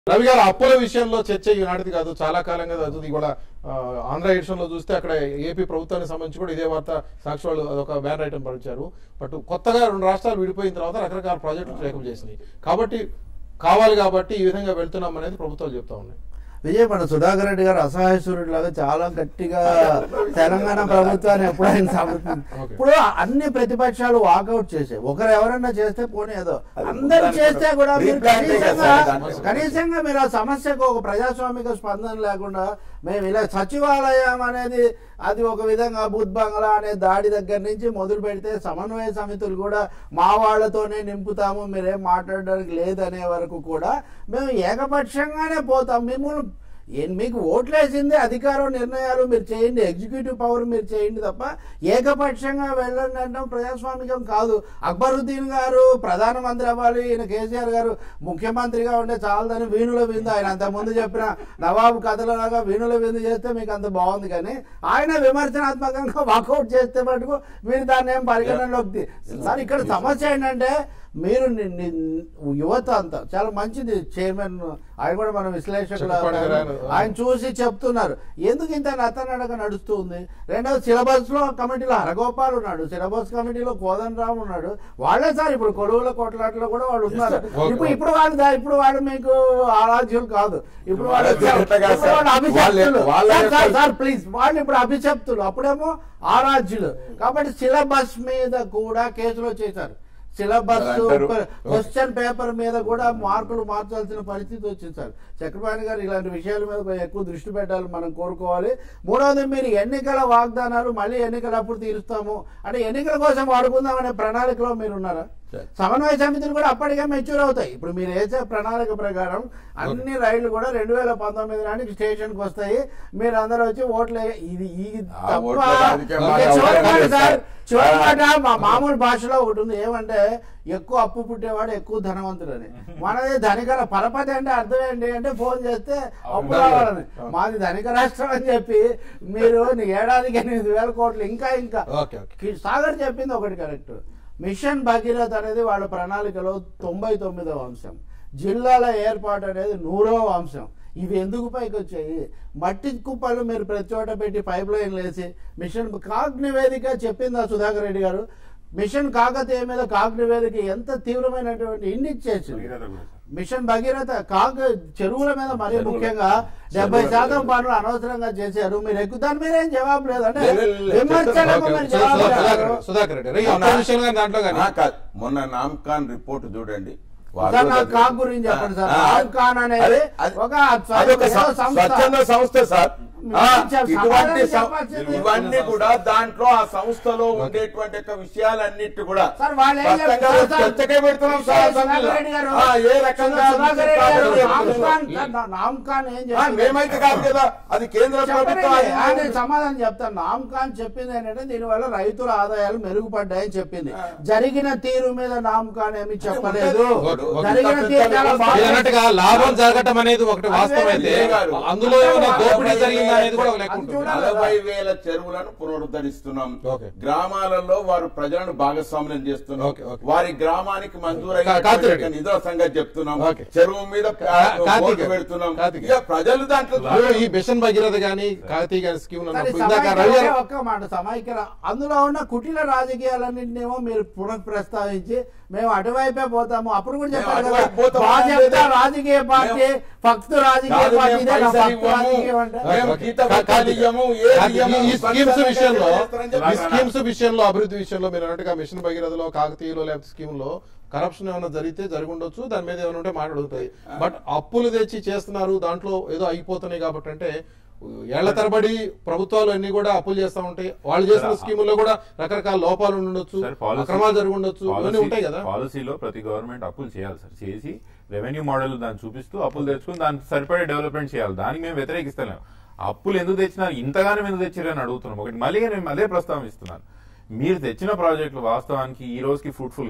రవి గారు అప్పుల విషయంలో చర్చ ఈనాటిది కాదు చాలా కాలంగా జరుగుతుంది ఇవాళ ఆ, ఆంధ్ర ఎడిషన్ లో చూస్తే అక్కడ ఏపీ ప్రభుత్వానికి సంబంధించి కూడా ఇదే వార్త సాక్షి వాళ్ళు అదొక బ్యానర్ ఐటమ్ పరిచారు బట్ కొత్తగా రెండు రాష్ట్రాలు విడిపోయిన తర్వాత రకరకాల ప్రాజెక్టులు టేకప్ చేసినాయి కాబట్టి కావాలి కాబట్టి ఈ విధంగా వెళ్తున్నాం అనేది ప్రభుత్వాలు చెప్తా ఉన్నాయి విజయ్ మన సుధాకర్ రెడ్డి గారు అసహాయసురుడు లాగా చాలా గట్టిగా తెలంగాణ ప్రభుత్వాన్ని ఎప్పుడు ఆయన సమర్థించారు. Okay. ఇప్పుడు అన్ని ప్రతిపక్షాలు వాకౌట్ చేసాయి ఒకరు ఎవరన్నా చేస్తే పోనీ ఏదో అందరు చేస్తే కూడా మీరు Replant చేయాలి కనీసంగా సార్ దానికోసం. కనీసంగా మీరు ఆ సమస్యకు ఒక ప్రజాస్వామిక స్పందన లేకుండా మేము ఇలా సచివాలయం అనేది అది ఒక విధంగా బుద్ధ్ బంగ్లా అనే దాడి దగ్గర నుంచి మొదలు పెడితే సమన్వయ సమితులు కూడా మా వాళ్ళతోనే నింపుతాము మీరేం మాట్లాడడానికి లేదనే వరకు కూడా మేము ఏకపక్షంగానే పోతాం మిమ్మల్ని ఏం మీకు ఓట్లేసింది అధికారం నిర్ణయాలు మీరు చేయండి ఎగ్జిక్యూటివ్ పవర్ మీరు చేయండి తప్ప ఏకపక్షంగా వెళ్ళండి అంటే ప్రజాస్వామికం కాదు అక్బరుద్దీన్ గారు ప్రధానమంత్రి అవ్వాలి ఈయన కేసీఆర్ గారు ముఖ్యమంత్రిగా ఉంటే చాలదని వీణుల విందు ఆయన అంత ముందు చెప్పిన నవాబు కథలలాగా వీణుల విందు చేస్తే మీకు అంత బాగుంది కానీ ఆయన విమర్శనాత్మకంగా వాకౌట్ చేస్తే మటుకు మీరు దాన్ని ఏం పరిగణనలోకి తీ- సార్ ఇక్కడ సమస్య ఏంటంటే మీరు ని- ని- యువత అంతా చాలా మంచిది చైర్మన్ ఆయన కూడా మన విశ్లేషకులు చెప్పండి ఉన్నారు. గారు. ఆయన చూసి చెప్తున్నారు ఎందుకు ఇంత నత్తనడక నడుస్తుంది రెండవది సిలబస్ లో కమిటీలో హరగోపాల్ ఉన్నాడు సిలబస్ కమిటీలో కోదన్ రామ్ ఉన్నాడు వాళ్ళే సార్ ఇప్పుడు కొలువుల కొట్లాట్లో కూడా వాళ్ళు ఉన్నారు Okay. ఇప్పుడు ఇప్పుడు వాళ్ళు దా- ఇప్పుడు వాళ్ళు మీకు ఆరాధ్యులు కాదు ఇప్పుడు వాళ్ళు వాళ్ళ ఎట్లా కాదు ఇప్పుడు వాళ్ళు సార్? అభిషక్తులు వాళ్ళ- వాళ్ళ సార్, సార్, యొక్క- సార్ ప్లీజ్ వాళ్ళు ఇప్పుడు అభిషక్తులు అప్పుడేమో ఆరాధ్యులు కాబట్టి సిలబస్ మీద కూడా కేసులు చేశారు సిలబస్ అంటారు. క్వశ్చన్ పేపర్ మీద కూడా మార్కులు మార్చాల్సిన పరిస్థితి వచ్చింది సార్ చక్రపాణి గారు ఇలాంటి విషయాల మీద కొంచెం ఎక్కువ దృష్టి పెట్టాలి మనం కోరుకోవాలి మూడవది మీరు ఎన్నికల వాగ్దానాలు మళ్ళీ ఎన్నికలు అప్పుడు తీరుస్తాము అంటే ఎన్నికల కోసం వాడుకుందాం అనే ప్రణాళికలో మీరు ఉన్నారా సరే. సమన్వయ సమితులు కూడా అప్పటికే మెచ్యూర్ అవుతాయి ఇప్పుడు మీరు వేసే ప్రణాళిక ప్రకారం అన్ని రైళ్లు కూడా రెండు వేల పంతొమ్మిది నాటికి స్టేషన్ కి వస్తాయి మీరు అందరూ వచ్చి ఓట్లు వేయ- ఇది ఇది ఆ తప్ప ఓట్ల రాజకీయం ఇంకా బాగా చివరి అవసరం మాట లేదు సార్ సార్. చివరి మాట మా మామూలు భాషలో ఒకటి ఉంది ఏమంటే ఎక్కువ అప్పు పుట్టేవాడు ఎక్కువ ధనవంతుడు అని మనది ధనికర పరపతి అంటే అర్థం ఏంటి అంటే ఫోన్ చేస్తే అప్పు రావాలని మాది ధనిక రాష్ట్రం అని చెప్పి మీరు నీ ఏడాదికి ఎనిమిది వేల కోట్లు ఇంకా ఇంకా ఓకే ఓకే కి- సాగర్ చెప్పింది ఒకటి కరెక్ట్ మిషన్ భగీరథ అనేది వాళ్ళ ప్రణాళికలో తొంభై తొమ్మిదవ అంశం జిల్లాల ఏర్పాటు అనేది నూరవ అంశం ఇవి ఎందుకు పైకి వచ్చాయి మట్టి కుప్పలు మీరు ప్రతి చోట పెట్టి పైప్ లైన్ వేసి మిషన్ కాగ్ నివేదిక చెప్పింది ఆ సుధాకర్ రెడ్డి గారు మిషన్ కాకతీయ మీద కాగ్ నివేదిక ఎంత తీవ్రమైనటువంటి ఇండికేషన్ మిషన్ భగీరథ కాక చెరువుల మీద మరీ చెరువుల- ముఖ్యంగా డెబ్బై చెరువుల శాతం మీద. పనులు అనవసరంగా చేశారు మీరు ఎక్కువ దాని మీద ఏం జవాబు లేదు అంటే లేదు, లేదు, లేదు. విమర్శలకు ఓకే, మీరు సో జవాబు సుధాకర్ చెప్పారు. రెడ్డి, సుధాకర్ రెడ్డి రే, మొన్న- అప్పుల విషయంలో కానీ దాంట్లో కానీ ఆ, కాదు. మొన్న నామ్కాన్ రిపోర్ట్ చూడండి వాళ్ళు సార్, నాకు అది- కాగ్ గురించి చెప్పండి సార్. ఆ, నామ్కాన్ అనేది అదే, అది- ఒక అదొక ఏదో సం- సంస్థ. స్వచ్ఛంద సంస్థ సార్ మీరు ఆ, చెప్ప- ఇటువంటి సం- చెప్పాల్సింది. ఇవన్నీ కూడా దాంట్లో ఆ సంస్థలో ఉండేటువంటి యొక్క విషయాలన్నిటి కూడా సార్, వాళ్ళు ఏం స్పష్టంగా చెప్తారు సార్? చర్చకే పెడుతున్నాం సార్ సుధాకర్ అసెంబ్లీలో. రెడ్డి గారు, ఆ, ఏ రకంగా సుధాకర్ రెడ్డి గారు, చెప్తున్నారు? నామ్కాన్ సార్, నా- నామ్కాన్ ఏం ఆ, చెప్పింది? మేమైతే కాదు కదా అది కేంద్ర ప్రభుత్వం చెప్పండి. ఆయన అది- సమాధానం చెప్తాను నామ్కాన్ చెప్పింది ఏంటంటే దీనివల్ల రైతుల ఆదాయాలు మెరుగుపడ్డాయని చెప్పింది జరిగిన తీరు మీద నామ్కాన్ ఏమి చెప్పలేదు ఓకే, ఓకే. జరిగిన తీరు చాలా మీరు బాగా- అన్నట్టుగా లాభం జరగటం అనేది ఒకటి వాస్తవం అయితే అదే గారు. అందులో ఏమైనా దోపిడీ జరిగిందా అనేది కూడా ఒక లెక్క ఉంటుంది. చూడాలి. నలభై వేల చెరువులను పునరుద్ధరిస్తున్నాం ఓకే. గ్రామాలలో వారు ప్రజలను భాగస్వామ్యం చేస్తున్నాం ఓకే, ఓకే. వారి గ్రామానికి కా- కార్తీక్ మంజూరైన రెడ్డి. నిధుల సంగతి చెప్తున్నాం ఓకే. చెరువు మీద కా- కార్తీక్ బోర్డు రెడ్డి. పెడుతున్నాం కార్తీక్ ఇక ప్రజలు దాంట్లో ఇప్పుడు ఈ మిషన్ భగీరథ గాని కాకతీయ గాని స్కీమ్ సరే, ఉన్నప్పుడు ఇందాక సమైక్య రవి ఒకే గారు ఒక్క మాట సమైక్య రా- అందులో ఉన్న కుటిల రాజకీయాలన్నింటినేమో మీరు పునః ప్రస్తావించి మేము అటువైపే పోతాము అప్పుడు కూడా చెప్పారు మేము కదా అటువైపు పోతాము భాజపా అనేది- రాజకీయ పార్టీ మేము- ఫక్తు రాజకీయ కాదు, పార్టీ మేము ఇదే నా పైసలు ఫక్తు ఇవ్వము. రాజకీయం అంటే మేము ఓకే. గీత కా- పత్రాలు కార్తీక్ ఇవ్వము, ఏది కార్తీక్, ఇవ్వము, ఈ స్కీమ్స్ స్పష్టంగా విషయంలో చేస్తారని చెప్పి ఈ స్కీమ్స్ విషయంలో అభివృద్ధి విషయంలో మీరు అన్నట్టుగా మిషన్ భగీరథలో కాకతీయలో లేకపోతే స్కీమ్ లో కరప్షన్ ఏమైనా జరిగితే జరిగి ఉండొచ్చు దాని మీద ఏమైనా ఉంటే మాట్లాడుతాయి బట్ అప్పులు తెచ్చి చేస్తున్నారు దాంట్లో ఏదో అయిపోతున్నాయి కాబట్టి అంటే ఏళ్ల తరబడి ప్రభుత్వాలు అన్ని కూడా అప్పులు చేస్తా ఉంటాయి వాళ్ళు చేసిన స్కీముల్లో కూడా రకరకాల లోపాలు ఉండొచ్చు సార్, policy- అక్రమాలు జరిగి ఉండొచ్చు ఇవన్నీ పాలసీ- ఉంటాయి కదా పాలసీలో ప్రతి గవర్నమెంట్ అప్పులు చేయాలి సార్ చేసి రెవెన్యూ మోడల్ దాన్ని చూపిస్తూ అప్పులు తెచ్చుకుని దానికి సరిపడే డెవలప్మెంట్ చేయాలి దానికి మేము వ్యతిరేకిస్తలేము అప్పులు ఎందుకు తెచ్చినారు ఇంతగానో ఎందుకు తెచ్చారని అడుగుతున్నాం ఒకటి మళ్ళీ నేను అదే ప్రస్తావిస్తున్నాను మీరు తెచ్చిన ప్రాజెక్టులు వాస్తవానికి ఈ రోజుకి ఫ్రూట్ఫుల్ గా అయ్యి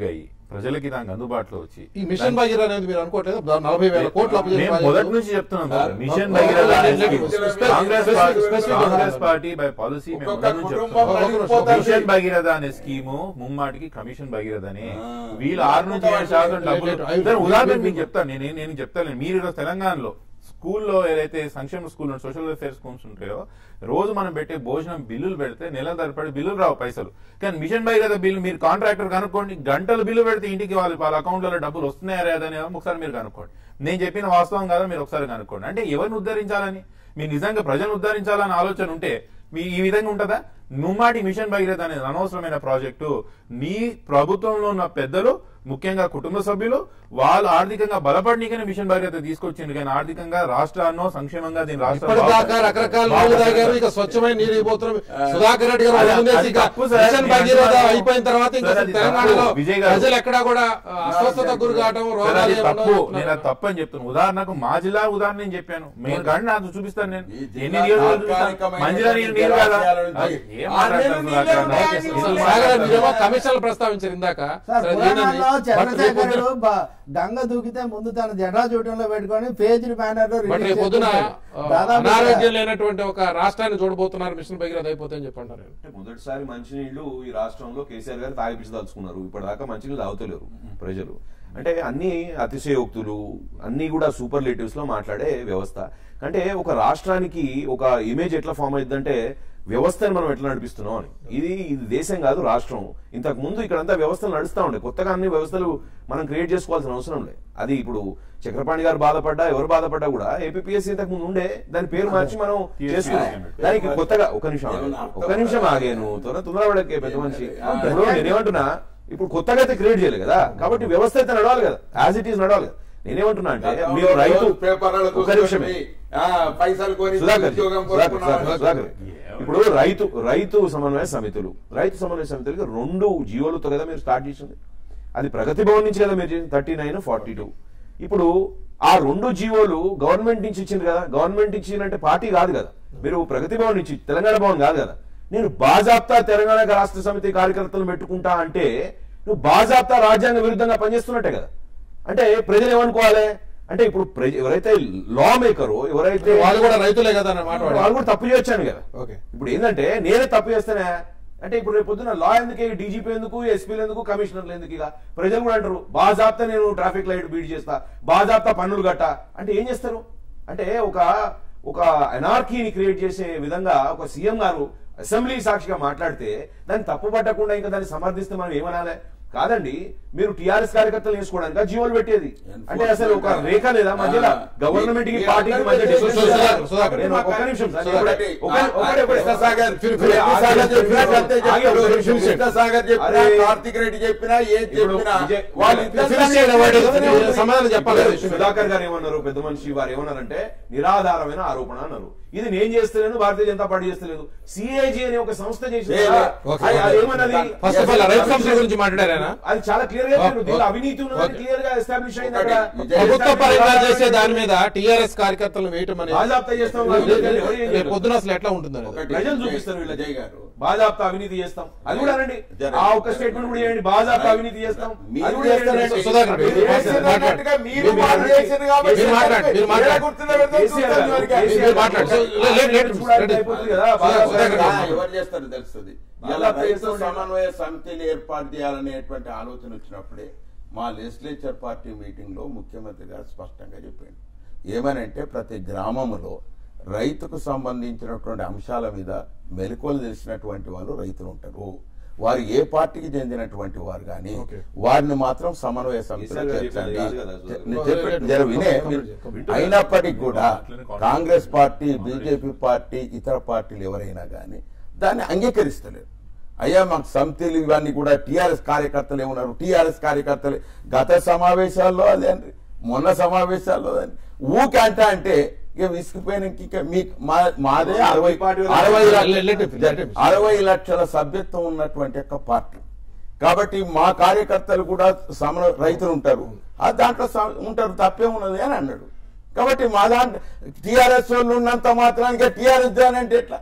ప్రజలకి దానికి అందుబాటులో వచ్చి ఈ మిషన్ భగీరథ అనేది మీరు అనుకోవట్లేదు దా- నలభై వేల కోట్లు అప్పు చేసే మేము ప్రాజెక్టు. మొదటి నుంచి చెప్తున్నాం సార్ మిషన్ ఆ, భగీరథ ఆ, అనేది లేదు, లేదు, Congress specific- party specific Congress గా పార్టీ బై పాలసీ మేము ఒక్కొక్క మొదటి నుంచి కుటుంబం చెప్తున్నాం. నలిగిపోతుంది. మిషన్ భగీరథ అనే స్కీము ముమ్మాటికి కమిషన్ భగీరథ అని ఆ. వీళ్ళు ఆరు నుంచి ఏడు శాతం డబ్బులు లేదు, లేదు, సార్, ఐదు- ఉదాహరణకు ఐదు- మీకు చెప్తాను నేను నేను చెప్తాను మీరు ఈరోజు తెలంగాణలో స్కూల్లో ఏదైతే సంక్షేమ స్కూల్ సోషల్ వెల్ఫేర్ స్కూల్స్ ఉంటాయో రోజు మనం పెట్టే భోజనం బిల్లులు పెడితే నెల తరపడి బిల్లులు రావు పైసలు కానీ మిషన్ భగీరథ బిల్లు మీరు కాంట్రాక్టర్ కనుక్కోండి గంటలు బిల్లు పెడితే ఇంటికి వాళ్ళ వాళ్ళ అకౌంట్లలో డబ్బులు వస్తున్నాయా లేదా అని ఒకసారి మీరు కనుక్కోండి నేను చెప్పిన వాస్తవం కాదా మీరు ఒకసారి కనుక్కోండి అంటే ఎవరిని ఉద్ధరించాలని మీరు నిజంగా ప్రజలను ఉద్ధరించాలని ఆలోచన ఉంటే మీ ఈ విధంగా ఉంటుందా ముమ్మాటి మిషన్ భగీరథ అనేది అనవసరమైన ప్రాజెక్టు మీ ప్రభుత్వంలో ఉన్న పెద్దలు ముఖ్యంగా కుటుంబ సభ్యులు వాళ్ళు ఆర్థికంగా బలపడినీకనే మిషన్ భగీరథ తీసుకొచ్చింది కానీ ఆర్థికంగా రాష్ట్రాన్నో సంక్షేమంగా దీని రాష్ట్రం ఇప్పటిదాకా బాగుపడాలి. రకరకాల నీళ్లు తాగారు ఇక స్వచ్ఛమైన నీరు అయిపోతున్నాం సుధాకర్ రెడ్డి గారు అది- వదిలేసి అది ఇక తప్పు సార్. మిషన్ నేను భగీరథ అంటున్నాను. అయిపోయిన తర్వాత ఇంకా సార్, అది తెలంగాణలో తప్పు. విజయ్ గారు. ప్రజలు ఎక్కడా కూడా ఆ, అస్వస్థత గురి కావటం సార్, రోగాలు అది ఏమన్నా తప్పు నేను వస్తున్నాయి. అది తప్పు అని చెప్తున్నాను ఉదాహరణకు మా జిల్లా ఉదాహరణ నేను చెప్పాను మేము కానీ నాకు చూపిస్తాను నేను ఈ జిల్లా ఎన్ని నియోజకవర్గాలు చూపిస్తాను తాత్కాలికమైన మంచిగా నీరు నీరు కదా జలాశయాల నుంచి అది ఏం ఆ మాట్లాడతారు నీళ్ళు సుధాకర్ నీళ్ళే అన్న? ఉన్నాయి. అసలు సాగర్ మీరేమో కమిషన్లు ప్రస్తావించారు ఇందాక సార్ సరే, అదేంటండి? పురాణాల్లో బట్ రేపు చంద్రశేఖరుడు పొద్దున- బ- గంగ దూకితే ముందు తన జెండా చూడటంలో పెట్టుకొని పేజీ బ్యానర్ లో బట్ రిలీజ్ రేపు పొద్దున చేస్తుంటాడు. ఆ, దాదాపు అనారోగ్యం లేనటువంటి ఒక రాష్ట్రాన్ని చూడబోతున్నారు మిషన్ భగీరథ అయిపోతే అని చెప్పంటారు అంటే మొదటిసారి మంచినీళ్లు ఈ రాష్ట్రంలో కేసీఆర్ గారు తాగిపించదలుచుకున్నారు ఇప్పటిదాకా మంచినీళ్ళు తాగుతలేరు ప్రజలు అంటే అన్ని అతిశయోక్తులు అన్ని కూడా సూపర్లేటివ్స్ లో మాట్లాడే వ్యవస్థ అంటే ఒక రాష్ట్రానికి ఒక ఇమేజ్ ఎట్లా ఫామ్ అయిందంటే వ్యవస్థని మనం ఎట్లా నడిపిస్తున్నాం అని ఇది ఇది దేశం కాదు రాష్ట్రం ఇంతకు ముందు ఇక్కడంతా వ్యవస్థలు నడుస్తా ఉండే కొత్తగా అన్ని వ్యవస్థలు మనం క్రియేట్ చేసుకోవాల్సిన అవసరం లేదు అది ఇప్పుడు చక్రపాణి గారు బాధపడ్డా ఎవరు బాధపడ్డా కూడా ఏపీఎస్సీ ఇంతకు ముందు ఉండే దాని పేరు మార్చి మనం చేసుకున్నాం దానికి కొత్తగా ఒక నిమిషం ఆగు. ఒక నిమిషం ఆగాను తొందర తొందరపడకే పెద్ద మనిషి ఇప్పుడు నేనేమంటున్నా ఇప్పుడు కొత్తగా అయితే క్రియేట్ చేయలేదు కదా కాబట్టి వ్యవస్థ అయితే నడవాలి కదా యాజ్ ఇట్ ఈస్ నడవాలి కదా నేనేమంటున్నా అంటే మీరు రైతు పేపర్లలో ఒక నిమిషమే ఆ, పైసలు కొని సుధాకర్ ఉద్యోగం సుధాకర్, కొనుక్కున్నాం. సుధాకర్, సుధాకర్. ఇప్పుడు రైతు రైతు సమన్వయ సమితులు రైతు సమన్వయ సమితులకి రెండు జీవోలతో కదా మీరు స్టార్ట్ చేసింది అది ప్రగతి భవన్ నుంచి కదా మీరు చేసింది థర్టీ నైన్ ఫార్టీ టూ ఇప్పుడు ఆ రెండు జీవోలు గవర్నమెంట్ నుంచి ఇచ్చింది కదా గవర్నమెంట్ ఇచ్చిందంటే పార్టీ కాదు కదా మీరు ప్రగతి భవన్ నుంచి తెలంగాణ భవన్ కాదు కదా నేను బాజాప్తా తెలంగాణ రాష్ట్ర సమితి కార్యకర్తలు పెట్టుకుంటా అంటే నువ్వు బాజాప్తా రాజ్యాంగ విరుద్ధంగా పనిచేస్తున్నట్టే కదా అంటే ప్రజలు ఏమనుకోవాలి అంటే ఇప్పుడు ప్రజ- ఎవరైతే లా మేకరో ఎవరైతే వాళ్ళు కూడా రైతులే కదా అన్న మాట వాళ్ళు వాడారు. కూడా తప్పు చేయొచ్చాను కదా ఓకే. ఇప్పుడు ఏంటంటే నేనే తప్పు చేస్తానే అంటే ఇప్పుడు రేపు పొద్దున లా ఎందుకు డీజీపీ ఎందుకు ఎస్పీలు ఎందుకు కమిషనర్లు ఎందుకు ఇక ప్రజలు కూడా అంటారు బాజాప్తా నేను ట్రాఫిక్ లైట్ బీట్ చేస్తా బాజాప్తా పన్నులు గట్ట అంటే ఏం చేస్తారు అంటే ఒక ఒక ఎనార్కీని క్రియేట్ చేసే విధంగా ఒక సీఎం గారు అసెంబ్లీ సాక్షిగా మాట్లాడితే దాన్ని తప్పు పట్టకుండా ఇంకా దాన్ని సమర్థిస్తే మనం ఏమనాలి కాదండి మీరు టిఆర్ఎస్ కార్యకర్తలు వేసుకోవడానికి జీవోలు పెట్టేది అంటే అసలు ఒక రేఖ లేదా మధ్యలో గవర్నమెంట్ కి పార్టీకి మధ్య difference లేదా? సుధాకర్, సుధాకర్. నేను ఒక నిమిషం సార్, సుధాకర్. ఒకటే- ఒకటే- ఒకటే- ఒకటే. కృష్ణసాగర్ ఫిర్- ఫిర్- ఫిర్- కృష్ణసాగర్ చెప్పినా అంతే ఆగి చెప్తాడు. ఒక నిమిషం. కృష్ణసాగర్ చెప్పినా అరే, కార్తిక్ రెడ్డి చెప్పినా ఏం ఇప్పుడు చెప్పినా విజయ్- వాళ్ళు ఫిర్- ఇద్దరు ఫినిష్ చేయడం వాడి- సమాధానం చెప్పాలి కదా. సుధాకర్ గారు ఏమన్నారు పెద్ద మనిషి వారు ఏమన్నారంటే నిరాధారమైన ఆరోపణ అన్నారు ఇది నేను చేస్తలేను భారతీయ జనతా పార్టీ చేస్తలేదు సిఏజీ అనే ఒక సంస్థ చేసింది ఏ, కదా. ఓకే. అది- అది ఏమన్నది ఫస్ట్ ఆఫ్ ఆల్ రైతు సంస్థల గురించి మాట్లాడారా అది చాలా క్లియర్ గా ఓకే. దీనిలో అవినీతి ఉన్నదని ఓకే. క్లియర్ గా ఎస్టాబ్లిష్ అయింది ఒకటి. అక్కడ. విజయ్ ప్రభుత్వ పరంగా చేసే దాని మీద టిఆర్ఎస్ కార్యకర్తలు వేయటం అనేది బాజాప్తా చేస్తాం వాళ్ళు రేపు- ఎవరు ఏం రేపు చేయరు. పొద్దున అసలు ఎట్లా ఉంటుంది అనేది ఒకటి. ప్రజలు చూపిస్తారు వీళ్ళ విజయ్ గారు బాజాప్తా అవినీతి చేస్తాం అది కూడా అనండి జరగదు. ఆ ఒక్క స్టేట్మెంట్ కూడా చేయండి బాజాప్తా అవినీతి చేస్తాం మీరు అది కూడా చేస్తారండి. చేయండి. సుధాకర్ మీరు మీరు చేస్తారు. చేసినట్టుగా మీరు మీరు వాళ్ళు మాట్లాడండి. చేసింది కాబట్టి మీరు మాట్లాడండి. మీరు మాట్లాడండి. ఎలా గుర్తుపెడతారు? కేసీఆర్ చూస్తాం గారు, ఎవరికి? కేసీఆర్ మీరు మాట్లాడండి. సో, లే- లే- లే- చూడాలి, లే- అయిపోతుంది కదా, సుధాకర్, బాజాప్తా సుధాకర్ ఆ, అవినీతి. ఎవరు చేస్తారు తెలుస్తుంది బాగా ఇలా రైతు చేస్తూ ఉంటారు. సమన్వయ సమితిని ఏర్పాటు చేయాలనేటువంటి ఆలోచన వచ్చినప్పుడే మా లెజిస్లేచర్ పార్టీ మీటింగ్ లో ముఖ్యమంత్రి గారు స్పష్టంగా చెప్పాడు ఏమనంటే ప్రతి గ్రామంలో రైతుకు సంబంధించినటువంటి అంశాల మీద మెలకువలు తెలిసినటువంటి వాళ్ళు రైతులు ఉంటారు వారు ఏ పార్టీకి చెందినటువంటి వారు కానీ ఓకే. వారిని మాత్రం సమన్వయ సమితిలో ఈసారి గారు చేర్చండి చెప్పేది కాదు కదా, నేను చెప్పే- జర వినే అయినప్పటికీ కూడా కాంగ్రెస్ పార్టీ బీజేపీ పార్టీ ఇతర పార్టీలు ఎవరైనా కానీ దాన్ని అంగీకరిస్తలేరు అయ్యా మాకు సమితిలు ఇవన్నీ కూడా టిఆర్ఎస్ కార్యకర్తలు ఏమన్నారు టిఆర్ఎస్ కార్యకర్తలు గత సమావేశాల్లో అదే అండి మొన్న సమావేశాల్లో అదే ఊకే అంట అంటే ఇక విసిగిపోయిన ఇక మీకు మా- మాదే అరవై పార్టీ వాళ్ళు- అరవై Let him finish, let him finish. అరవై లక్షల సభ్యత్వం ఉన్నటువంటి యొక్క పార్టీ కాబట్టి మా కార్యకర్తలు కూడా సమర రైతులు ఉంటారు ఆ దాంట్లో స- ఉంటారు తప్పే ఉన్నది అని అన్నాడు కాబట్టి మా దాంట్లో టిఆర్ఎస్ వాళ్ళు ఉన్నంత మాత్రానికి టిఆర్ఎస్ అంటే ఎట్లా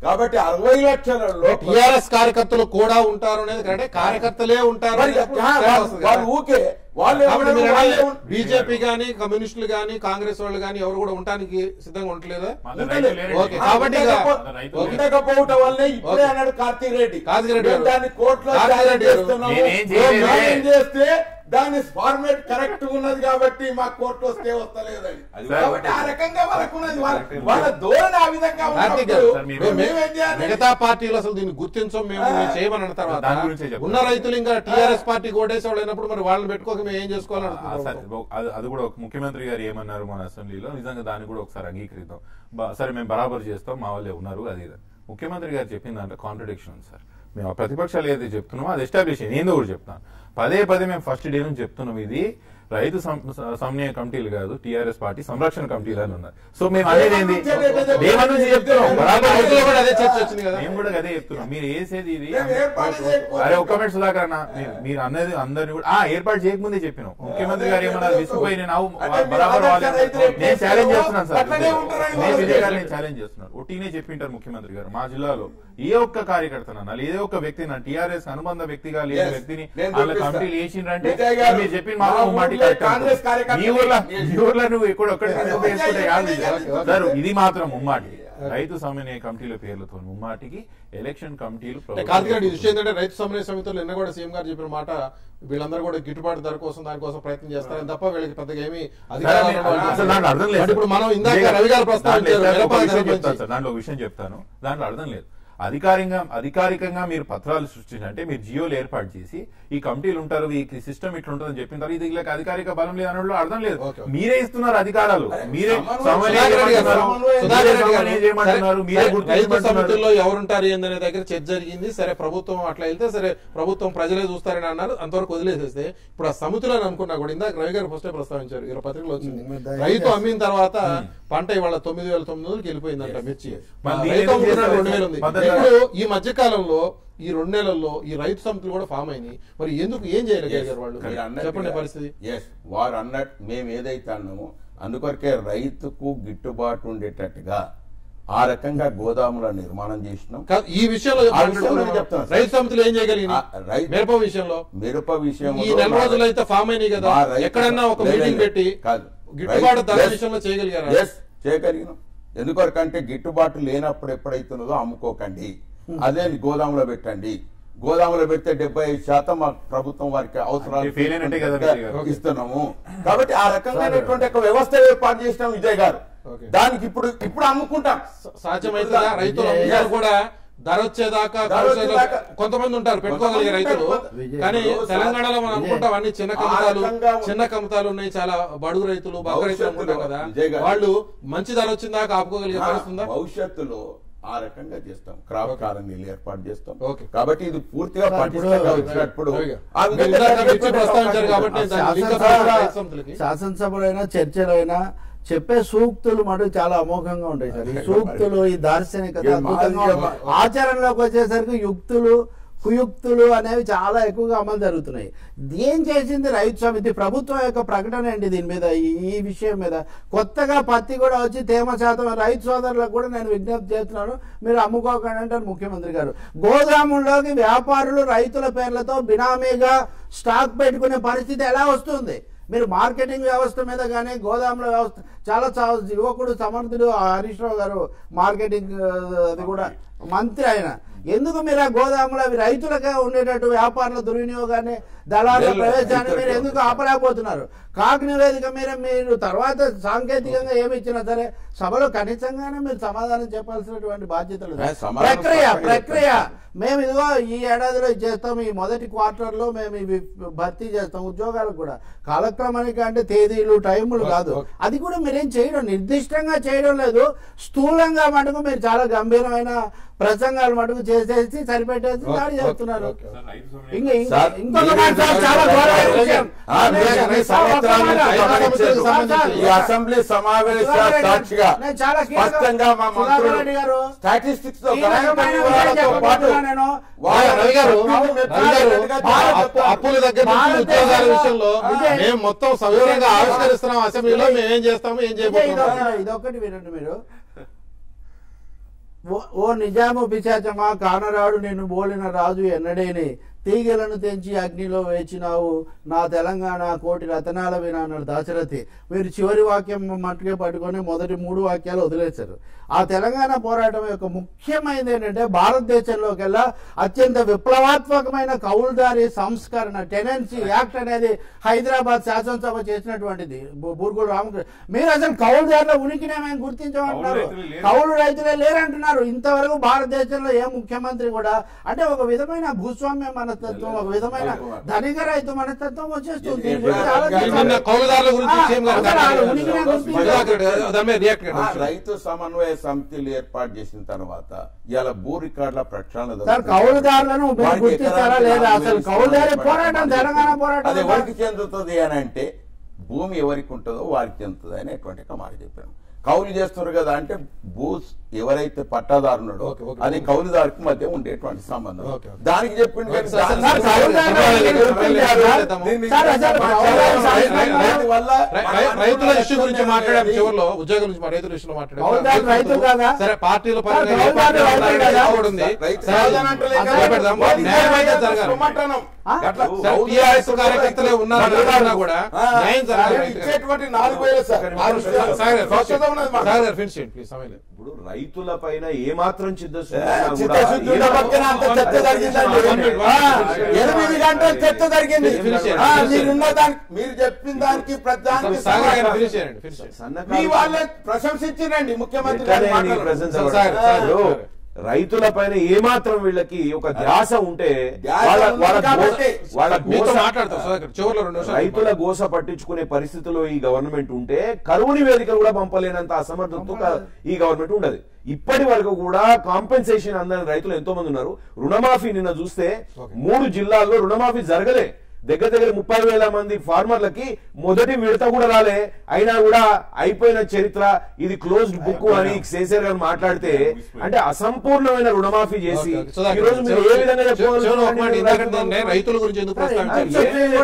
కాబట్టి అరవై లక్షలలో టిఆర్ఎస్ కార్యకర్తలు కూడా ఉంటారు అనేది అంటే కార్యకర్తలే ఉంటారు మరి అనేటప్పుడు ఆ, తేడా వాళ్ళు- వస్తుంది వాళ్ళు కదా. ఊకే వాళ్ళు కాబట్టి మీరు వాళ్ళే అన్నది ఉం- బీజేపీ గానీ కమ్యూనిస్టులు గానీ కాంగ్రెస్ వాళ్ళు గానీ ఎవరు కూడా ఉండటానికి సిద్ధంగా ఉండట్లేదా మాది ఉండలేదు. రైతు లేరండి. ఓకే, కాబట్టి ఇక- ఉండకపో- రైతు ఉండకపోవటం వల్లే ఇప్పుడే ఓకే. అన్నాడు కార్తీక్ రెడ్డి కార్తీక్ రెడ్డి మేము గారు. దాన్ని కోర్టులో కార్తీక్ ఛాలెంజ్ రెడ్డి గారు. చేస్తున్నాము. నేనేం చేయలేదే. మేము న్యాయం చేస్తే దాని ఫార్మేట్ కరెక్ట్ ఉన్నది కాబట్టి మా కోర్టు వస్తే వస్తలేదని అది కాబట్టి ఆ రకంగా వాళ్ళకు ఉన్నది వాళ్ళ- వాళ్ళ ధోరణి ఆ విధంగా కార్తీక్ ఉన్నప్పుడు గారు, సార్, మీరు- మేము- మేమేం చేయాలి? మిగతా పార్టీలు అసలు దీన్ని గుర్తించం మేము మేము చేయమన్న తర్వాత దాని గురించే చెప్తాను. ఉన్న రైతులు ఇంకా టీఆర్ఎస్ పార్టీ ఓటేసే వాళ్ళు అయినప్పుడు మరి వాళ్ళని పెట్టుకోక మేము ఏం ఆ, చేసుకోవాలనుకుంటున్నాం సరే, ఓ- అది అది కూడా ఒక ముఖ్యమంత్రి గారు ఏమన్నారు మన అసెంబ్లీలో నిజంగా దాన్ని కూడా ఒకసారి అంగీకరిద్దాం బా- సరే మేము బరాబర్ చేస్తాం మా వాళ్ళే ఉన్నారు అది ఇది ముఖ్యమంత్రి గారు చెప్పిన దాంట్లో కాంట్రడిక్షన్ ఉంది సార్ మేము ఆ ప్రతిపక్షాలు ఏదైతే చెప్తున్నామో అది ఎస్టాబ్లిష్ నేను కూడా చెప్తాను పదే పదే మేము ఫస్ట్ డే నుంచి చెప్తున్నాం ఇది రైతు సం- స- సమన్వయ కమిటీలు కాదు టిఆర్ఎస్ పార్టీ సంరక్షణ కమిటీలు అని ఉన్నారు సో మేము అనేది ఏంది దేవన్ నుంచి చెప్తున్నాం బరాబర్ రైతుల్లో కూడా అదే చర్చ వచ్చింది కదా మేము కూడా అదే చెప్తున్నాం మీరు వేసేది ఇది మేము ఏర్పాటు చేయకపోతే- అరే ఒక్క మినిట్ సుధాకర్ అన్న మీరు- మీరు అన్నది అందరిని కూడా ఆ ఏర్పాటు చేయకముందే చెప్పినాం ముఖ్యమంత్రి గారు ఏమన్నారు విసుకుపోయి నేను అవు- అంటే మీరు బరాబర్ ఆదర్శ వాళ్ళే- రైతులు ఎప్పుడు నేను ఛాలెంజ్ చేస్తున్నాను సార్ అట్లనే ఉంటారని నేను వాళ్ళు విజయ్ గారిని చెప్పారు. ఛాలెంజ్ చేస్తున్నాను ఒట్టినే చెప్పింటారు ముఖ్యమంత్రి గారు మా జిల్లాలో ఏ ఒక్క కార్యకర్తనన్నా ఏ ఒక్క వ్యక్తి టీఆర్ఎస్ అనుబంధ వ్యక్తిగా లేని Yes. వ్యక్తిని నేను వాళ్ళ చూపిస్తా. కమిటీలు వేసిండ్రంటే విజయ్ గారు, మీరు చెప్పిన మా మాట మాట ఊర్లో కరెక్ట్ కాంగ్రెస్ అనుకో. కార్యకర్తలు మీ ఊర్లో yes. మీ ఊర్లో నువ్వు ఇక్కడ ఒక్కడికి Okay, నువ్వు వేసుకుంటే okay, కాదు okay, ఇది. okay. సార్ ఇది మాత్రం ముమ్మాటికి రైతు సమన్వయ కమిటీల పేర్లతో ముమ్మాటికి ఎలక్షన్ కమిటీలు అంటే కార్తీక్ రెడ్డి ఈ విషయం ఏంటంటే రైతు సమన్వయ సమితిలో నిన్న కూడా సీఎం గారు చెప్పిన మాట వీళ్ళందరూ కూడా గిట్టుబాటు ధర కోసం దానికోసం ప్రయత్నం చేస్తారని తప్ప వీళ్ళకి పెద్దగా ఏమీ అధికారాలు సరే, ఉండవు. అసలు దాంట్లో అర్థం లేదు బట్ ఇప్పుడు మనం ఇందాక విజయ్ రవి గారు దాంట్లో ప్రస్తావించారు ఒక మిరప విషయం ధర చెప్తాను గురించి. సార్ దాంట్లో ఒక విషయం చెప్తాను దాంట్లో అర్థం లేదు అధికారికంగా అధికారికంగా మీరు పత్రాలు సృష్టించాలంటే మీరు జియోలు ఏర్పాటు చేసి ఈ కమిటీలు ఉంటారు ఈ సిస్టమ్ ఇట్లా ఉంటుందని చెప్పిన తర్వాత ఇది వీళ్ళకి అధికారిక బలం లేదు అనడంలో అర్థం లేదు ఓకే, ఓకే. మీరే ఇస్తున్నారు అధికారాలు మీరే సమన్వయం- సమన్వయం సుధాకర్ రెడ్డి గారు, చేయమంటున్నారు. సుధాకర్ మీరే రెడ్డి గారు, సమన్వయం చేయమంటున్నారు సరే, మీరే సరే, రైతు గుర్తించమంటున్నారు సమితుల్లో ఎవరుంటారు ఏందనే దగ్గర చర్చ జరిగింది సరే ప్రభుత్వం అట్లా వెళ్తే సరే ప్రభుత్వం ప్రజలే చూస్తారని అన్నారు అంతవరకు వదిలేసేస్తే ఇప్పుడు ఆ సమితులు అని అనుకున్నా కూడా ఇందాక రవి గారు ఫస్ట్ ప్రస్తావించారు ఇరవై పత్రికలు వచ్చింది మీరు దయచేసి- రైతు అమ్మిన తర్వాత పంట ఇవాళ తొమ్మిది వేల తొమ్మిది వందలకి వెళ్ళిపోయిందంట మిర్చి మరి ఆ, దీన్ని రైతు ఎందుకు అమ్ముకున్నాడు చేస్తారు? రెండు వేలు ఉంది పద్ధతి ఇప్పుడు ఈ మధ్య కాలంలో ఈ రెండు నెలల్లో ఈ రైతు సమితులు కూడా ఫామ్ అయినాయి మరి ఎందుకు ఏం చేయలేకపోయారు వాళ్ళు మీరు అన్నట్టుగా- చెప్పండి పరిస్థితి Yes, వారు అన్నట్టు మేము ఏదైతే అన్నామో అందుకొరకే రైతుకు గిట్టుబాటు ఉండేటట్టుగా ఆ రకంగా గోదాముల నిర్మాణం చేసినాం కాదు, ఈ విషయంలో ఆ విషయంలో నేను చెప్తాను సార్. రైతు సమితులు ఏం ఆ, చేయగలిగినాయి రైతు- మిరప విషయంలో మిరప విషయం ఈ నెల రోజులు అయితే ఫామ్ అయినాయి కదా ఎక్కడన్నా ఒక మీటింగ్ పెట్టి గిట్టుబాటు ధర విషయంలో చేయగలిగారా ఎస్ చేయగలిగినాం ఎందుకొరకంటే గిట్టుబాటు లేనప్పుడు ఎప్పుడైతున్నదో అమ్ముకోకండి అదే గోదాములో పెట్టండి గోదాములో పెడితే డెబ్బై ఐదు శాతం మా ప్రభుత్వం వారికి అవసరాలు అంటే fail అయినట్టే కదా విజయ్ గారు. ఇస్తున్నాము కాబట్టి ఆ రకమైనటువంటి ఒక వ్యవస్థ ఏర్పాటు చేసినాం విజయ్ గారు ఓకే. దానికి ఇప్పుడు ఇప్పుడు అమ్ముకుంటాం సాధ్యమైతుందా రైతులు అందరూ కూడా ధర వచ్చేదాకా ధర వచ్చేదాకా కొంతమంది ఉంటారు పెట్టుకోగలిగే కొంతమంది రైతులు ఉంటారు. విజయ్. కానీ ఇప్పుడు తెలంగాణలో మనం విజయ్. అనుకుంటాం అన్ని చిన్న ఆ కమతాలు రకంగా చిన్న కమతాలు ఉన్నాయి చాలా బడుగు రైతులు బగ్గ రైతులు అనుకుంటాం కదా విజయ్ గారు. వాళ్ళు మంచి ధర వచ్చిందాకా ఆపుకోగలిగే పరిస్థితి ఉందా భవిష్యత్తులో ఆ రకంగా చేస్తాం క్రాప్ కాలనీలు ఏర్పాటు చేస్తాం ఓకే. కాబట్టి ఇది పూర్తిగా సార్, ఇప్పుడు పటిష్టంగా వచ్చినప్పుడు రవి గారు, ఆ మీరు విధంగా ఇందాక మిర్చి జరిగేటువంటి ప్రస్తావించారు అవకాశం కాబట్టి ఉంటుంది. దాన్ని లింక్ శాసనసభ- అప్ రైతు సమితులకి. శాసనసభలైనా చర్చలైనా చెప్పే సూక్తులు మటు చాలా అమోఘంగా ఉంటాయి సార్ ఈ సూక్తులు ఈ దార్శనికత ఏ అద్భుతంగా మాదిరిగా ఉంటాయి. ఆచరణలోకి వచ్చేసరికి యుక్తులు కుయుక్తులు అనేవి చాలా ఎక్కువగా అమలు జరుగుతున్నాయి ఏం చేసింది రైతు సమితి ప్రభుత్వం యొక్క ప్రకటన ఏంటి దీని మీద ఈ- ఈ విషయం మీద కొత్తగా పత్తి కూడా వచ్చి తేమ శాతం రైతు సోదరులకు కూడా నేను విజ్ఞప్తి చేస్తున్నాను మీరు అమ్ముకోకండి అంటారు ముఖ్యమంత్రి గారు గోదాముల్లోకి వ్యాపారులు రైతుల పేర్లతో బినామీగా స్టాక్ పెట్టుకునే పరిస్థితి ఎలా వస్తుంది మీరు మార్కెటింగ్ వ్యవస్థ మీద కానీ గోదాముల వ్యవస్థ చాలా చా- యువకుడు సమర్థుడు హరీష్ రావు గారు మార్కెటింగ్ ఆ, అది కూడా మంత్రి ఆయన ఎందుకు మీరు ఆ గోదాములు అవి రైతులకే ఉండేటట్టు వ్యాపారుల దుర్వినియోగాన్ని దళారుల లేదు, ప్రవేశాన్ని మీరు రైతులకు ఎందుకు ఆపలేకపోతున్నారు కాకు నివేదిక మీద మీరు తర్వాత సాంకేతికంగా ఏమి ఇచ్చినా సరే సభలో కనీసంగానే మీరు సమాధానం చెప్పాల్సినటువంటి బాధ్యతలు ఏ, సమాధానం ప్రక్రియ స్పష్టంగా ప్రక్రియ చెప్తాను. మేము ఇదిగో ఈ ఏడాదిలో ఇది చేస్తాం ఈ మొదటి క్వార్టర్ లో మేము ఇవి భర్తీ చేస్తాం ఉద్యోగాలకు కూడా కాలక్రమానికి అంటే తేదీలు టైములు కాదు ఓకే. అది కూడా మీరేం చేయడం నిర్దిష్టంగా చేయడం లేదు స్థూలంగా మటుకు మీరు చాలా గంభీరమైన ప్రసంగాలు మటుకు చేసేసి సరిపెట్టేసి ఓకే, దాడి ఓకే, చేస్తున్నారు ఓకే. సార్, రైతు సమన్వయ ఇంకా ఇంకా- సార్, ఇంకొక మీరే మాట సార్, చాలా సార్, ఘోరమైన సార్, విషయం. ఆ, మీరు నేను- అన్ని నేను సంవత్సరాల నుంచి ఒక్క మాట- గమనించారు. సార్, సార్, ఈ అసెంబ్లీ సమావేశాల సాక్షిగా నేను చాలా కీలక- స్పష్టంగా మా సుధాకర్ రెడ్డి గారు మంత్రులు స్టాటిస్టిక్స్ తో ఈ రకమైన గణాంక విషయం వివరాలతో పాటు చెప్పబోతున్నా నేను. వాళ్ళ రవి గారు చెప్పింది రవి గారు మెచ్చుకునేట్టుగా భారత- అప్పు- అప్పుల దగ్గర నుంచి భారతదేశంలో- ఉద్యోగాల విషయంలో విజయ్. మేము మొత్తం సవివరంగా ఆవిష్కరిస్తున్నాం అసెంబ్లీలో మేము ఏం చేస్తాము ఏం ఇదే చేయబోతున్నాం ఇదొక- ఇదొక్కటి వినండి మీరు ఓ- ఓ నిజాము పిశాచమా కానరాడు నిన్ను బోలిన రాజు ఎన్నడేని తీగలను తెంచి అగ్నిలో వేచినావు నా తెలంగాణ కోటి రతనాల వినా అన్నాడు దాశరథి మీరు చివరి వాక్యం మట్టుకే పట్టుకొని మొదటి మూడు వాక్యాలు వదిలేశారు ఆ తెలంగాణ పోరాటం యొక్క ముఖ్యమైనది ఏంటంటే భారతదేశంలోకెల్లా అత్యంత విప్లవాత్మకమైన కౌలుదారి సంస్కరణ టెనెన్సీ యాక్ట్ అనేది హైదరాబాద్ శాసనసభ చేసినటువంటిది బు- బూర్గుడు రామకృష్ణ మీరు అసలు కౌలుదారుల ఉనికినే మేము గుర్తించమంటున్నారు కౌలు రైతులు లేరు. కౌలు రైతులే లేరంటున్నారు ఇంతవరకు భారతదేశంలో ఏ ముఖ్యమంత్రి కూడా అంటే ఒక విధమైన భూస్వామ్య మనస్తత్వం ఒక విధమైన ధనిక రైతు మనస్తత్వం వచ్చేస్తుంది దీని గురించి నిన్న ఆలోచించాలి. నిన్న కౌలుదారుల గురించి ఆ, సీఎం గారు అసలు ఆ మాట్లాడారు. ఉనికినే గుర్తించాలి. సుధాకర్ గారు దాని మీద రియాక్ట్ ఆ కండి. రైతు సమన్వయ సమితిలు ఏర్పాటు చేసిన తర్వాత ఇలా భూ రికార్డుల ప్రక్షాళన సార్ జరుగుతుంది. కౌలుదారులను మీరు వారికి గుర్తిస్తారా ఎకరానికి లేదా నాలుగు అసలు వేలు కౌలుదారి ఇస్తున్నారు. పోరాటం తెలంగాణ పోరాటం అది ఎవరికి చెందుతుంది అని అంటే భూమి ఎవరికి ఉంటుందో వారికి చెందుతుంది అనేటువంటి ఒక మాట చెప్పాను కౌలు చేస్తున్నారు కదా అంటే భూ ఎవరైతే పట్టాదారున్నాడో ఓకే, ఓకే. అది కౌలుదారుకి మధ్య ఉండేటువంటి సంబంధం ఓకే, ఓకే. దానికి చెప్పింది కానీ సార్, దాన్ని- సార్, సార్, కౌలుదారులు దీన్ని గుర్తించారా? సార్, అసలు కౌలుదారు సంస్కరణ దాని వల్ల రై- రై- రైతుల ఇష్యూ గురించి మాట్లాడాం చివరిలో ఉద్యోగుల గురించి మా రైతుల ఇష్యూలో కౌలుదారు మాట్లాడాం రైతులు కాదా? సరే పార్టీల సార్, పరంగా ఏ కౌలుదారు పార్టీలో రైతులు ఉన్నారనే కాదా? కూడా ఉంది రైతు సరే, సాధన అంటలే కదా. అసలు పెడదాం. మోదీ న్యాయం అయితే గారు జరగాలి. సుమటనం. ఆ? అట్లా సార్, టీఆర్ఎస్ కార్యకర్తలే ఉన్నారు అనుకున్నా కూడా ఆ, న్యాయం జరగాలి సార్, ఇచ్చేటువంటి నాలుగు వేలు సార్ ఆ విషయం- సాగర్ గారు, స్వచ్ఛత ఉన్నది మాకు. సాగర్ గారు, finish చేయండి, please, సమయం లేదు. ఇప్పుడు రైతుల పైన ఏమాత్రం చిత్తశుద్ధి ఏ, ఉన్నా కూడా చిత్తశుద్ధి ఉన్న ఏదో- పక్కన అంత చర్చ జరిగిందండి. One minute, one ఆ, minute. ఎనిమిది గంటల చర్చ జరిగింది Finish చేయండి, ఆ, finish చేయండి. మీరున్న దానికి మీరు చెప్పిన దానికి ప్రతి దానికి సాగర్ గారు, సమాధానం. finish చేయండి, finish చేయండి. మీ సన్నకారు వాళ్ళే ప్రశంసించిరండి ముఖ్యమంత్రి గారి ఎక్కడైనా నీ మాటలు. presence సార్, అవ్వదు. సార్, సార్, ఇప్పుడు సార్. రైతుల పైన ఏమాత్రం వీళ్ళకి ఒక ధ్యాస ఉంటే ధ్యాస వాళ్ళ ఉంది వాళ్ళ కాబట్టి గోస- వాళ్ళ మీతో గోస- మాట్లాడతాం సుధాకర్ చివరిలో రెండు నిమిషాలు రైతుల గోస పట్టించుకునే పరిస్థితిలో ఈ గవర్నమెంట్ ఉంటే కరువు నివేదిక కూడా పంపలేనంత అసమర్థతతో క- ఈ గవర్నమెంట్ ఉండదు ఇప్పటి వరకు కూడా కాంపెన్సేషన్ అందని రైతులు ఎంతో మంది ఉన్నారు రుణమాఫీ నిన్న చూస్తే మూడు జిల్లాల్లో రుణమాఫీ జరగలే దగ్గర దగ్గర ముప్పై వేల మంది ఫార్మర్లకి మొదటి విడత కూడా రాలే అయినా కూడా అయిపోయిన చరిత్ర ఇది క్లోజ్డ్ బుక్ అని కేసీఆర్ గారు మాట్లాడితే అంటే అసంపూర్ణమైన రుణమాఫీ చేసి ఓకే, ఓకే. సుధాకర్ ఈ రోజు మీరు ఏ విధంగా చివరి- చివరి ఒక మాట, చెప్పగలుగుతున్నారు? ఇందాక నేను రైతుల గురించి ఎందుకు ప్రస్తావించాను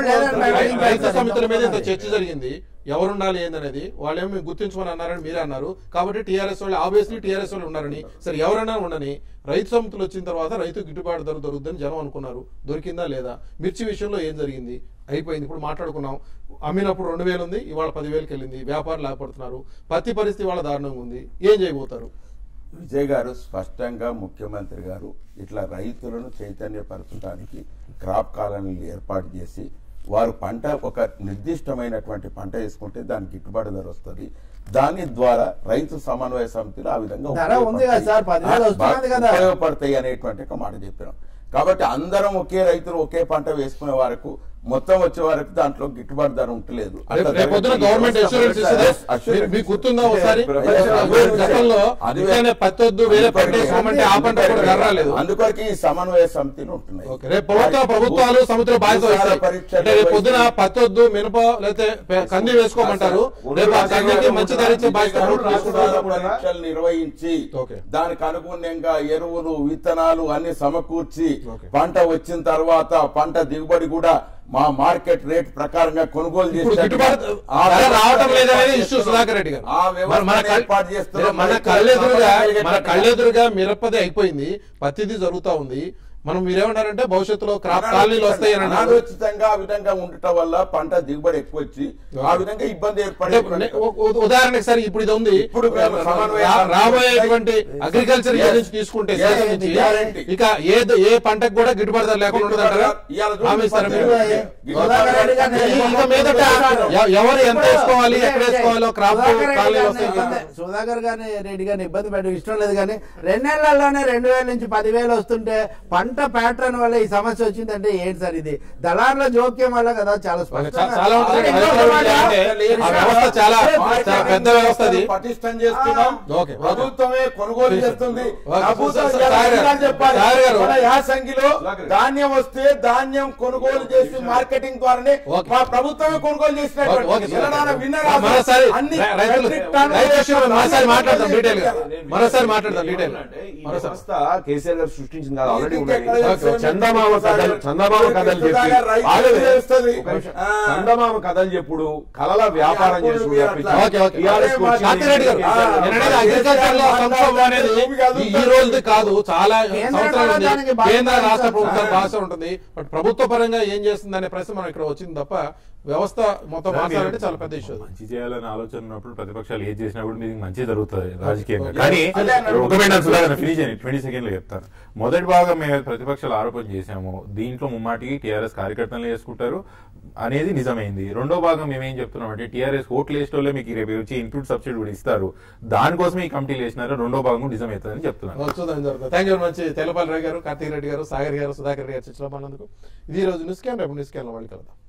రై- రైతు సమితుల మీద ఇంత చర్చ జరిగింది ఎవరుండాలి ఏందనేది వాళ్ళేమి గుర్తించమని అన్నారని మీరే అన్నారు కాబట్టి టీఆర్ఎస్ వాళ్ళు ఆబ్వియస్లీ టీఆర్ఎస్ వాళ్ళు ఉన్నారని సరే ఎవరైనా ఉండని రైతు సమితులు వచ్చిన తర్వాత రైతు గిట్టుబాటు ధర దొరుకుతుందని జనం అనుకున్నారు దొరికిందా లేదా మిర్చి విషయంలో ఏం జరిగింది అయిపోయింది ఇప్పుడు మాట్లాడుకున్నాం అమ్మినప్పుడు రెండు వేలు ఉంది ఇవాళ పదివేలకు వెళ్ళింది వ్యాపారులు లేకపోతున్నారు పత్తి పరిస్థితి వాళ్ళ దారుణంగా ఉంది ఏం చేయబోతారు విజయ్ గారు స్పష్టంగా ముఖ్యమంత్రి గారు ఇట్లా రైతులను చైతన్యపరచడానికి క్రాప్ కాలనీలు ఏర్పాటు చేసి వారు పంట ఒక నిర్దిష్టమైనటువంటి పంట వేసుకుంటే దానికి గిట్టుబాటు ధర వస్తుంది దాని ద్వారా రైతు సమన్వయ సమితిలో ఆ విధంగా ధర ఉంది కదా సార్, పదివేలు వస్తున్నది కదా. ఉపయోగపడతాయి అనేటువంటి ఒక మాట చెప్పాను కాబట్టి అందరం ఒకే రైతులు ఒకే పంట వేసుకునే వరకు మొత్తం వచ్చే వరకు దాంట్లో గిట్టుబాటు ధర ఉంటలేదు రేపు- రేపు పొద్దున గవర్నమెంట్ అష్యూరెన్స్ ఇస్తుందా Yes, assurance. మీరు- మీకు గుర్తుందా ఒకసారి ప్రపంచంలో గతంలో అది ఇట్లానే పత్తి వద్దు వేరే పంట వేసుకోమంటే ఆ పంట కూడా ధర రాలేదు అందుకొరకు ఈ సమన్వయ సమితిలు ఉంటున్నాయి ఓకే రేపు ప్రభుత్వ ప్రభుత్వాలు సముద్ర బాధ్యత భూసార వహిస్తాయి. పరీక్ష అంటే రేపు పొద్దున పత్తి వద్దు మినప లేకపోతే పె- కంది వేసుకోమంటారు రేపు ఆ కందికి మంచి ధర ఇచ్చే బాధ్యత ప్రభుత్వం తీసుకుంటారు. భూసార పరీక్షలు నిర్వహించి ఓకే. దానికి అనుగుణంగా ఎరువులు విత్తనాలు అన్ని సమకూర్చి ఓకే. పంట వచ్చిన తర్వాత పంట దిగుబడి కూడా మా మార్కెట్ రేట్ ప్రకారంగా కొనుగోలు ఇప్పుడు చేసేట్టుగా గిట్టుబాటు ఆ ధర వ్యవస్థ రావటం లేదనేది ఏర్పాటు ఇష్యూ సుధాకర్ రెడ్డి గారు ఆ మరి మన వ్యవస్థ కల్- ఏర్పాటు చేస్తున్నాం. మన రైతులకు కళ్ళెదురుగా సమన్వయం మన కలిగేటట్టుగా. కళ్ళెదురుగా మిరపది అయిపోయింది పత్తిది జరుగుతా ఉంది మనం మీరేమన్నారంటే భవిష్యత్తులో క్రాప్ కాలనీలు వస్తాయి అని అన్నారు అనాలోచితంగా ఆ విధంగా ఉండటం వల్ల పంట దిగుబడి ఎక్కువ వచ్చి ఆ విధంగా ఇబ్బంది అంటే ఏర్పడే నే- ఉ- ఉ- ఉదాహరణకి సరే ఇప్పుడు ఇది ఉంది ఇప్పుడు మేము సమన్వయ రా- సమితి రాబోయేటువంటి అగ్రికల్చర్ Yes. నుంచి తీసుకుంటే Yes, సీజన్ నుంచి guarantee. ఇక ఏ ఏ పంటకు కూడా గిట్టుబాటు ధర లేకుండా ఉండదంటారా ఇవాళ చూడండి హామీ ఇస్తారా మీరు? పత్తి- సుధాకర్ రెడ్డి గారిని ఈ- ఇక మీదట ఎ- ఎవరు ఎంత వేసుకోవాలి ఎక్కడ వేసుకోవాలో క్రాప్ సుధాకర్ రెడ్డి కాలనీలు గారిని వస్తాయి ఇబ్బంది- సుధాకర్ గారిని రెడ్డి గారిని ఇబ్బంది పెట్టడం ఇష్టం లేదు కానీ రెండేళ్లలోనే రెండు వేల నుంచి పదివేలు వస్తుంటే పంట ప్యాటర్న్ వల్ల ఈ సమస్య వచ్చిందంటే ఏంటి సార్ ఇది దళారుల జోక్యం వల్ల కదా చాలా చా- స్పష్టంగా చాలా ఉంటుంది. అది రైతుల ఇంకొక గురించి మాట, అంటే ఆ వ్యవస్థ చాలా చాలా పెద్ద వ్యవస్థ అది పటిష్టం చేస్తున్నాం ఓకే, ఓకే. ప్రభుత్వమే కొనుగోలు ఓకే. చేస్తుంది ఓకే. ప్రభుత్వం సార్, సార్, ఇలా సార్ గారు. అధికారులు చెప్పాలి సార్ గారు. మన యాసంగిలో సుధాకర్. ధాన్యం వస్తే ధాన్యం కొనుగోలు చేసి మార్కెటింగ్ ద్వారానే ఓకే. మా ప్రభుత్వమే కొనుగోలు ఓకే, ఓకే, చేసినటువంటి సార్. తెలంగాణ విన్నర్ మరోసారి అన్ని రై- రైతులు metric ton రైతు విషయంలో మరోసారి మాట్లాడదాం డీటెయిల్ గా నేను మరోసారి మాట్లాడదాం నేను డీటెయిల్ ఏమంటున్నా అంటే ఈ మరోసారి వ్యవస్థ కేసీఆర్ గారు సృష్టించింది కాదు ఆల్రెడీ ఇంకా ఉన్నాయి ఎక్కడ ఓకే, చేస్తుంది? చందమామ కథలు చందమామ కథలు చెప్పి రైతు రైతు ఆగలేదు. చేస్తుంది. ఒక నిమిషం. ఆ. చందమామ కథలు చెప్పుడు కలల వ్యాపారం అప్పుడు చేసుడు మీరు తప్పించి అట్లా- ఓకే, ఓకే. TRS అదే కు వచ్చింది. కాంతిరెడ్డి గారు ఆ, నేను అనేది ఆ, అగ్రికల్చర్ లో కేసీఆర్ సంక్షోభం అనేది భూమి కాదు, ఈ- ఈ రోజుది కాదు చాలా కేంద్ర సంవత్సరాలు ఉంది. ప్రభుత్వానికి బాధ్యత కేంద్ర రాష్ట్ర ఉంది. ప్రభుత్వం ఆ. భాష ఉంటుంది బట్ ప్రభుత్వ పరంగా ఏం చేస్తుంది అనే ప్రశ్న మనం ఇక్కడ వచ్చింది తప్ప వ్యవస్థ మొత్తం మార్చాలంటే చాలా పెద్ద ఇష్యూ అది మంచి చేయాలని ఆలోచన ఉన్నప్పుడు ప్రతిపక్షాలు ఏది చేసినప్పుడు మీకు మంచి జరుగుతుంది రాజకీయంగా ఓకే. కానీ అదే అన్నాడు. ఒక మినిట్ సుధాకర్ ఫినిష్ అయ్యి ట్వంటీ సెకండ్లు చెప్తాను మొదటి భాగం మేము ప్రతిపక్షాలు ఆరోపణ చేశాము దీంట్లో ముమ్మాటికి టీఆర్ఎస్ కార్యకర్తలు చేసుకుంటారు అనేది నిజమైంది రెండో భాగం మేమేం చెప్తున్నాం అంటే టీఆర్ఎస్ ఓట్లు వేసేటోళ్ళే మీకు రేపు వచ్చి ఇన్పుట్ సబ్సిడీ కూడా ఇస్తారు దానికోసమే ఈ కమిటీలు వేసినారు రెండో భాగం నిజమవుతుందని చెప్తున్నాను చూద్దాం జరుగుతుంది థ్యాంక్ యూ వెరీ మచ్ తెలపాలి రావు గారు కార్తీక్ రెడ్డి గారు సాగర్ గారు సుధాకర్ రెడ్డి గారు చర్చలో పాల్గొన్నందుకు ఇది ఈ రోజు న్యూస్ క్యాన్ రేపు న్యూస్ క్యాన్ లో మళ్ళీ కలుద్దాం